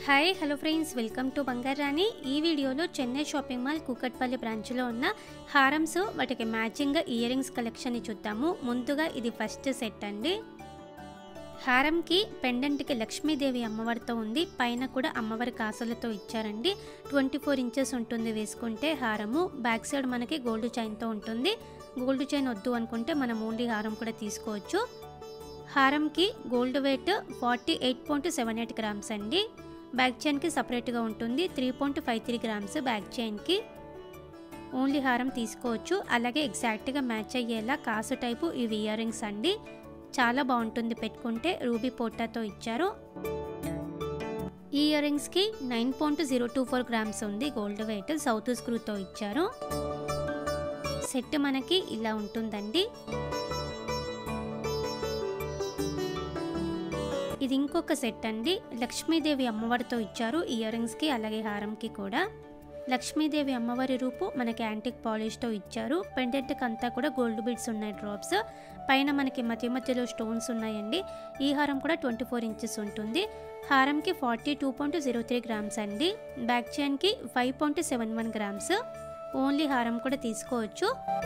hi hello friends welcome to Bangarani ఈ వీడియోలో Chennai shopping mall Kukatpally బ్రాంచ్లో ఉన్న హారమ్స్ వాటికి మ్యాచింగ్గా ఇయర్ రింగ్స్ కలెక్షన్ని చూద్దాము ముందుగా ఇది ఫస్ట్ సెట్ అండి హారంకి పెండెంట్కి లక్ష్మీదేవి అమ్మవారితో ఉంది పైన కూడా అమ్మవారి కాసులతో ఇచ్చారండి ట్వంటీ ఫోర్ ఇంచెస్ ఉంటుంది వేసుకుంటే హారము బ్యాక్ సైడ్ మనకి గోల్డ్ చైన్తో ఉంటుంది గోల్డ్ చైన్ వద్దు అనుకుంటే మనం ఓన్లీ హారం కూడా తీసుకోవచ్చు హారంకి gold weight forty eight point seven eight grams అండి బ్యాక్ చైన్కి సపరేట్గా ఉంటుంది three point five three grams back చైన్కి ఓన్లీ హారం తీసుకోవచ్చు అలాగే ఎగ్జాక్ట్గా మ్యాచ్ అయ్యేలా కాసు టైపు ఇవి ఇయర్ రింగ్స్ అండి చాలా బాగుంటుంది పెట్టుకుంటే రూబీ పోటాతో ఇచ్చారు ఈ ఇయర్ రింగ్స్కి nine point zero two four grams ఉంది గోల్డ్ వెయిట్ సౌత్ స్క్రూతో ఇచ్చారు సెట్ మనకి ఇలా ఉంటుందండి ఇది ఇంకొక సెట్ అండి లక్ష్మీదేవి అమ్మవారితో ఇచ్చారు ఇయర్ రింగ్స్కి అలాగే హారంకి కూడా లక్ష్మీదేవి అమ్మవారి రూపు మనకి యాంటిక్ పాలిష్తో ఇచ్చారు పెండెంట్కి అంతా కూడా గోల్డ్ బీడ్స్ ఉన్నాయి డ్రాప్స్ పైన మనకి మధ్య మధ్యలో స్టోన్స్ ఉన్నాయండి ఈ హారం కూడా ట్వంటీ ఫోర్ ఇంచెస్ ఉంటుంది హారంకి forty two point zero three grams అండి బ్యాక్ చైన్కి five point seven one grams only హారం కూడా తీసుకోవచ్చు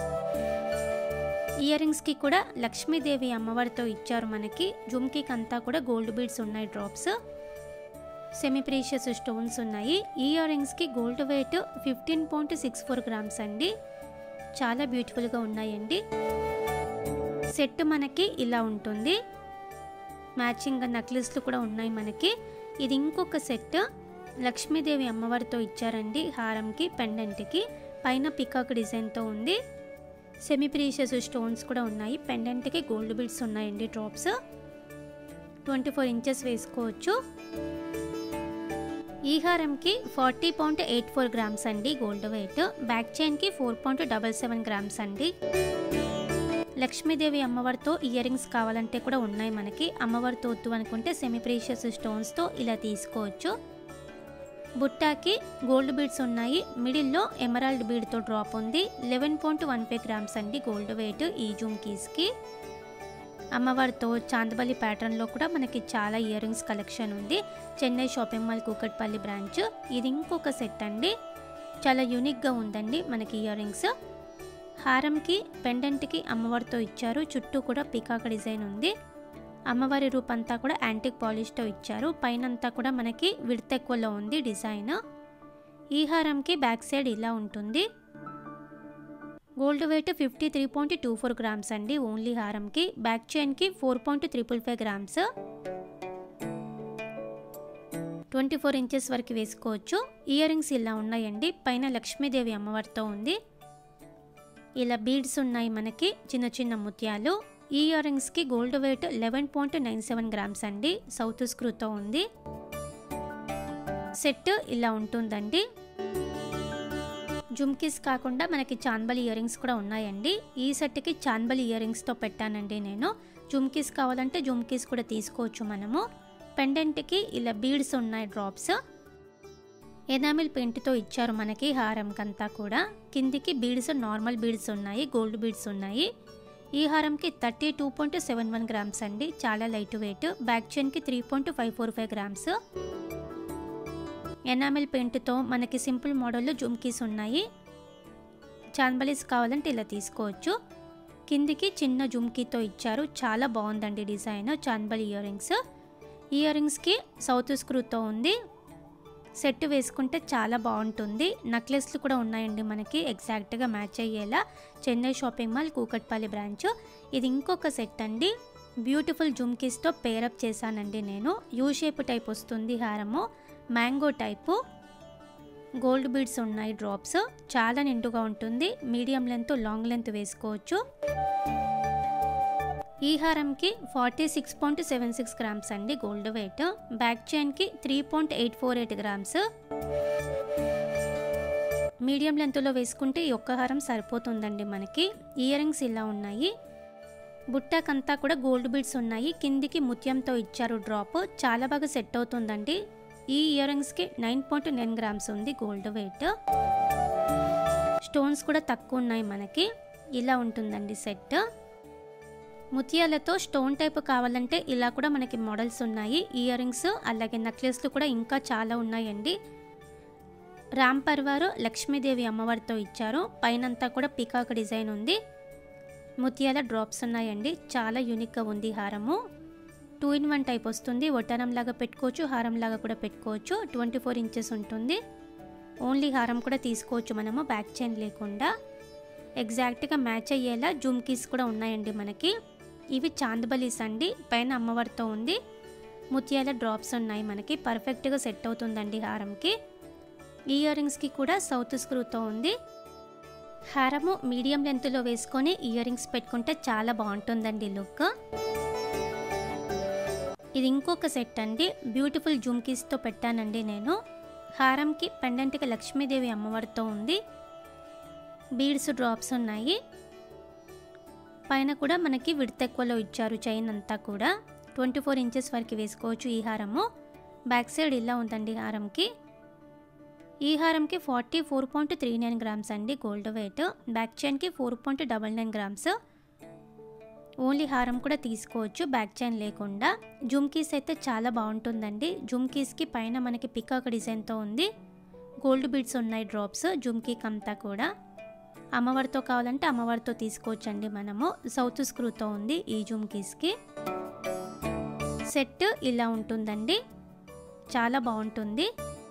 ఇయర్ రింగ్స్కి కూడా లక్ష్మీదేవి అమ్మవారితో ఇచ్చారు మనకి జుమ్కీకి అంతా కూడా గోల్డ్ బీడ్స్ ఉన్నాయి డ్రాప్స్ సెమీ ప్రీషియస్ స్టోన్స్ ఉన్నాయి ఈ ఇయర్ రింగ్స్కి gold weight fifteen point six four grams అండి చాలా బ్యూటిఫుల్గా ఉన్నాయండి సెట్ మనకి ఇలా ఉంటుంది మ్యాచింగ్ నక్లెస్లు కూడా ఉన్నాయి మనకి ఇది ఇంకొక సెట్ లక్ష్మీదేవి అమ్మవారితో ఇచ్చారండి హారంకి పెండెంట్కి పైన పికాక్ డిజైన్తో ఉంది సెమీ ప్రీషియస్ స్టోన్స్ కూడా ఉన్నాయి పెండెంట్కి గోల్డ్ బిడ్స్ ఉన్నాయండి డ్రాప్స్ ట్వంటీ ఫోర్ ఇంచెస్ వేసుకోవచ్చు ఈ హారంకి forty point eight four grams అండి గోల్డ్ వెయిట్ బ్యాక్ చైన్కి four point double seven grams అండి లక్ష్మీదేవి అమ్మవారితో ఇయర్ రింగ్స్ కావాలంటే కూడా ఉన్నాయి మనకి అమ్మవారితో వద్దు అనుకుంటే సెమీ ప్రీషియస్ స్టోన్స్తో ఇలా తీసుకోవచ్చు బుట్టాకి గోల్డ్ బీడ్స్ ఉన్నాయి మిడిల్లో ఎమరాల్డ్ బీడ్తో డ్రాప్ ఉంది eleven point one five grams అండి గోల్డ్ వెయిట్ ఈ జుమ్కీస్కి అమ్మవారితో చాందబలి ప్యాటర్న్లో కూడా మనకి చాలా ఇయర్ రింగ్స్ కలెక్షన్ ఉంది Chennai shopping mall Kukatpally branch ఇది ఇంకొక సెట్ అండి చాలా యూనిక్గా ఉందండి మనకి ఇయర్ రింగ్స్ హారంకి పెండెంట్కి అమ్మవారితో ఇచ్చారు చుట్టూ కూడా పికాక్ డిజైన్ ఉంది అమ్మవారి రూపంతా కూడా యాంటిక్ పాలిష్తో ఇచ్చారు పైనంతా కూడా మనకి విడత ఎక్కువలో ఉంది డిజైన్ ఈ హారంకి బ్యాక్ సైడ్ ఇలా ఉంటుంది gold weight fifty three point two four grams అండి ఓన్లీ హారంకి బ్యాక్ చైన్కి four point triple five grams twenty four inches వరకు వేసుకోవచ్చు ఇయర్ రింగ్స్ ఇలా ఉన్నాయండి పైన లక్ష్మీదేవి అమ్మవారితో ఉంది ఇలా బీడ్స్ ఉన్నాయి మనకి చిన్న చిన్న ముత్యాలు ఈ ఇయర్ రింగ్స్కి gold weight eleven point nine seven grams అండి సౌత్ స్క్రూతో ఉంది సెట్ ఇలా ఉంటుందండి జుమ్కీస్ కాకుండా మనకి చాన్బల్ ఇయర్ రింగ్స్ కూడా ఉన్నాయండి ఈ సెట్కి చాన్బల్ ఇయర్ రింగ్స్తో పెట్టానండి నేను జుమ్కీస్ కావాలంటే జుమ్కీస్ కూడా తీసుకోవచ్చు మనము పెండెంట్కి ఇలా బీడ్స్ ఉన్నాయి డ్రాప్స్ ఎనామిల్ పెయింట్తో ఇచ్చారు మనకి హారంకంతా కూడా కిందికి బీడ్స్ నార్మల్ బీడ్స్ ఉన్నాయి గోల్డ్ బీడ్స్ ఉన్నాయి ఈ హారంకి thirty two point seven one grams అండి చాలా లైట్ వెయిట్ బ్యాక్ చైన్కి three point five four five grams enamel పెయింట్తో మనకి సింపుల్ మోడల్లో జుమ్కీస్ ఉన్నాయి చాన్బలీస్ కావాలంటే ఇలా తీసుకోవచ్చు కిందికి చిన్న జుమ్కీతో ఇచ్చారు చాలా బాగుందండి డిజైన్ చాన్బల్ ఇయర్ రింగ్స్ ఇయర్ రింగ్స్కి సౌత్ స్క్రూతో ఉంది సెట్ వేసుకుంటే చాలా బాగుంటుంది నెక్లెస్లు కూడా ఉన్నాయండి మనకి ఎగ్జాక్ట్గా మ్యాచ్ అయ్యేలా Chennai shopping mall Kukatpally branch ఇది ఇంకొక సెట్ అండి బ్యూటిఫుల్ జుమ్కీస్తో పేరప్ చేశానండి నేను యూ షేప్ టైప్ వస్తుంది హారము మ్యాంగో టైపు గోల్డ్ బీడ్స్ ఉన్నాయి డ్రాప్స్ చాలా నిండుగా ఉంటుంది మీడియం లెంత్ లాంగ్ లెంత్ వేసుకోవచ్చు ఈ హారంకి forty six point seven six grams అండి గోల్డ్ వెయిట్ బ్యాక్ చైన్కి three point eight four eight grams medium లెంత్లో వేసుకుంటే ఈ ఒక్క హారం సరిపోతుందండి మనకి ఇయర్ రింగ్స్ ఇలా ఉన్నాయి బుట్టాకంతా కూడా గోల్డ్ బీడ్స్ ఉన్నాయి కిందికి ముత్యంతో ఇచ్చారు డ్రాప్ చాలా బాగా సెట్ అవుతుందండి ఈ ఇయర్ రింగ్స్కి నైన్ పాయింట్ నైన్ గ్రామ్స్ ఉంది గోల్డ్ వెయిట్ స్టోన్స్ కూడా తక్కువ ఉన్నాయి మనకి ఇలా ఉంటుందండి సెట్ ముత్యాలతో స్టోన్ టైప్ కావాలంటే ఇలా కూడా మనకి మోడల్స్ ఉన్నాయి ఇయర్ రింగ్స్ అలాగే నెక్లెస్లు కూడా ఇంకా చాలా ఉన్నాయండి రామ్ పర్వారు లక్ష్మీదేవి అమ్మవారితో ఇచ్చారు పైనంతా కూడా పికాక్ డిజైన్ ఉంది ముత్యాల డ్రాప్స్ ఉన్నాయండి చాలా యూనిక్గా ఉంది ఈ హారము టూ ఇన్ వన్ టైప్ వస్తుంది వడ్డానం లాగా పెట్టుకోవచ్చు హారం లాగా కూడా పెట్టుకోవచ్చు ట్వంటీ ఫోర్ ఇంచెస్ ఉంటుంది ఓన్లీ హారం కూడా తీసుకోవచ్చు మనము బ్యాక్ చైన్ లేకుండా ఎగ్జాక్ట్గా మ్యాచ్ అయ్యేలా జుమ్కీస్ కూడా ఉన్నాయండి మనకి ఇవి చాందబలీస్ అండి పైన అమ్మవారితో ఉంది ముత్యాల డ్రాప్స్ ఉన్నాయి మనకి పర్ఫెక్ట్గా సెట్ అవుతుందండి హారంకి ఇయర్ రింగ్స్కి కూడా సౌత్ స్క్రూతో ఉంది హారము మీడియం లెంత్లో వేసుకొని ఇయర్ రింగ్స్ పెట్టుకుంటే చాలా బాగుంటుందండి లుక్ ఇది ఇంకొక సెట్ అండి బ్యూటిఫుల్ జుమ్కీస్తో పెట్టానండి నేను హారంకి పెండెంట్కి లక్ష్మీదేవి అమ్మవారితో ఉంది బీడ్స్ డ్రాప్స్ ఉన్నాయి పైన కూడా మనకి విడత ఎక్కువలో ఇచ్చారు చైన్ అంతా కూడా ట్వంటీ ఫోర్ ఇంచెస్ వరకు వేసుకోవచ్చు ఈ హారము బ్యాక్ సైడ్ ఇలా ఉందండి హారంకి ఈ హారంకి forty four point three nine grams అండి గోల్డ్ వెయిట్ బ్యాక్ చైన్కి four point double nine grams only హారం కూడా తీసుకోవచ్చు బ్యాక్ చైన్ లేకుండా జుమ్కీస్ అయితే చాలా బాగుంటుందండి జుమ్కీస్కి పైన మనకి పికాక్ డిజైన్తో ఉంది గోల్డ్ బీడ్స్ ఉన్నాయి డ్రాప్స్ జుమ్కీకి అంతా కూడా అమ్మవారితో కావాలంటే అమ్మవారితో తీసుకోవచ్చండి మనము సౌత్ స్క్రూతో ఉంది ఈ జుమ్కీస్కి సెట్ ఇలా ఉంటుందండి చాలా బాగుంటుంది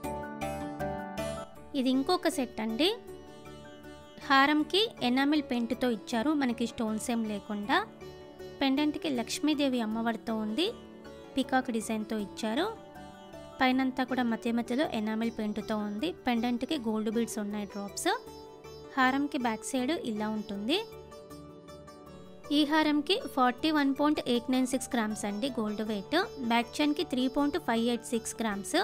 ఇది ఇంకొక సెట్ అండి హారంకి ఎనామిల్ పెయింట్తో ఇచ్చారు మనకి స్టోన్స్ ఏం లేకుండా పెండెంట్కి లక్ష్మీదేవి అమ్మవారితో ఉంది పికాక్ డిజైన్తో ఇచ్చారు పైనంతా కూడా మధ్య మధ్యలో ఎనామిల్ పెయింట్తో ఉంది పెండెంట్కి గోల్డ్ బీడ్స్ ఉన్నాయి డ్రాప్స్ హారంకి బ్యాక్ సైడ్ ఇలా ఉంటుంది ఈ హారంకి forty one point eight nine six grams అండి గోల్డ్ వెయిట్ బ్యాక్ చైన్కి three point five eight six grams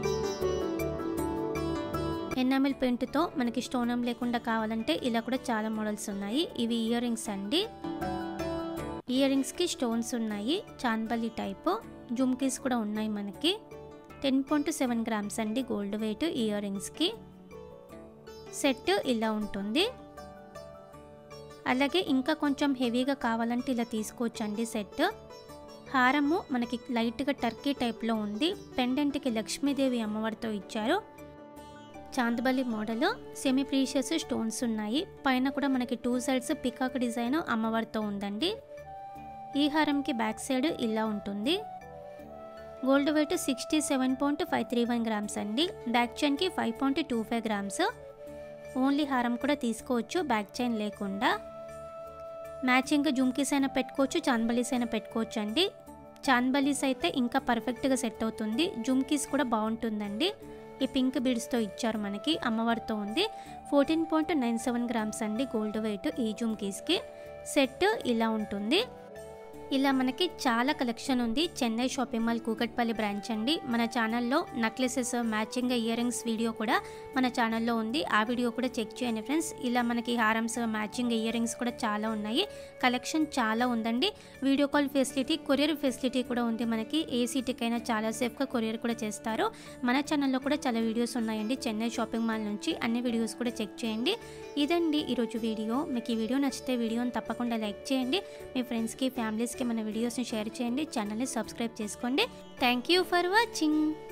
enamel పెయింట్తో మనకి స్టోనం లేకుండా కావాలంటే ఇలా కూడా చాలా మోడల్స్ ఉన్నాయి ఇవి ఇయర్ రింగ్స్ అండి ఇయర్ రింగ్స్కి స్టోన్స్ ఉన్నాయి చాన్బల్లి టైప్ జుమ్కీస్ కూడా ఉన్నాయి మనకి టెన్ పాయింట్ సెవెన్ గ్రామ్స్ అండి గోల్డ్ వెయిట్ ఇయర్ రింగ్స్కి సెట్ ఇలా ఉంటుంది అలాగే ఇంకా కొంచెం హెవీగా కావాలంటే ఇలా తీసుకోవచ్చండి సెట్ హారము మనకి లైట్గా టర్కీ టైప్లో ఉంది పెండెంట్కి లక్ష్మీదేవి అమ్మవారితో ఇచ్చారు chandbali model semi precious stones ఉన్నాయి పైన కూడా మనకి టూ సైడ్స్ పికాక్ డిజైన్ అమ్మవారితో ఉందండి ఈ హారంకి బ్యాక్ సైడ్ ఇలా ఉంటుంది gold weight sixty seven point five three one grams అండి బ్యాక్ చైన్కి five point two five grams only హారం కూడా తీసుకోవచ్చు బ్యాక్ చైన్ లేకుండా మ్యాచింగ్ జుమ్కీస్ అయినా పెట్టుకోవచ్చు చాన్బలీస్ అయినా పెట్టుకోవచ్చు అండి చాన్బలీస్ అయితే ఇంకా పర్ఫెక్ట్గా సెట్ అవుతుంది జుమ్కీస్ కూడా బాగుంటుందండి ఈ పింక్ బీడ్స్తో ఇచ్చారు మనకి అమ్మవారితో ఉంది fourteen point nine seven grams అండి గోల్డ్ వెయిట్ ఈ జుమ్కీస్కి సెట్ ఇలా ఉంటుంది ఇలా మనకి చాలా కలెక్షన్ ఉంది Chennai shopping mall Kukatpally branch అండి మన ఛానల్లో necklaces matching earrings video కూడా మన ఛానల్లో ఉంది ఆ వీడియో కూడా చెక్ చేయండి ఫ్రెండ్స్ ఇలా మనకి హారమ్స్ మ్యాచింగ్ ఇయర్ రింగ్స్ కూడా చాలా ఉన్నాయి కలెక్షన్ చాలా ఉందండి video call facility courier facility కూడా ఉంది మనకి ఏ సిటీకైనా చాలా సేఫ్గా కొరియర్ కూడా చేస్తారు మన ఛానల్లో కూడా చాలా వీడియోస్ ఉన్నాయండి చెన్నై షాపింగ్ మాల్ నుంచి అన్ని వీడియోస్ కూడా చెక్ చేయండి ఇదండి ఈరోజు వీడియో మీకు ఈ వీడియో నచ్చితే వీడియోని తప్పకుండా లైక్ చేయండి మీ ఫ్రెండ్స్కి ఫ్యామిలీస్కి మన వీడియోస్ని షేర్ చేయండి ఛానల్ని సబ్స్క్రైబ్ చేసుకోండి థ్యాంక్ యూ ఫర్ వాచింగ్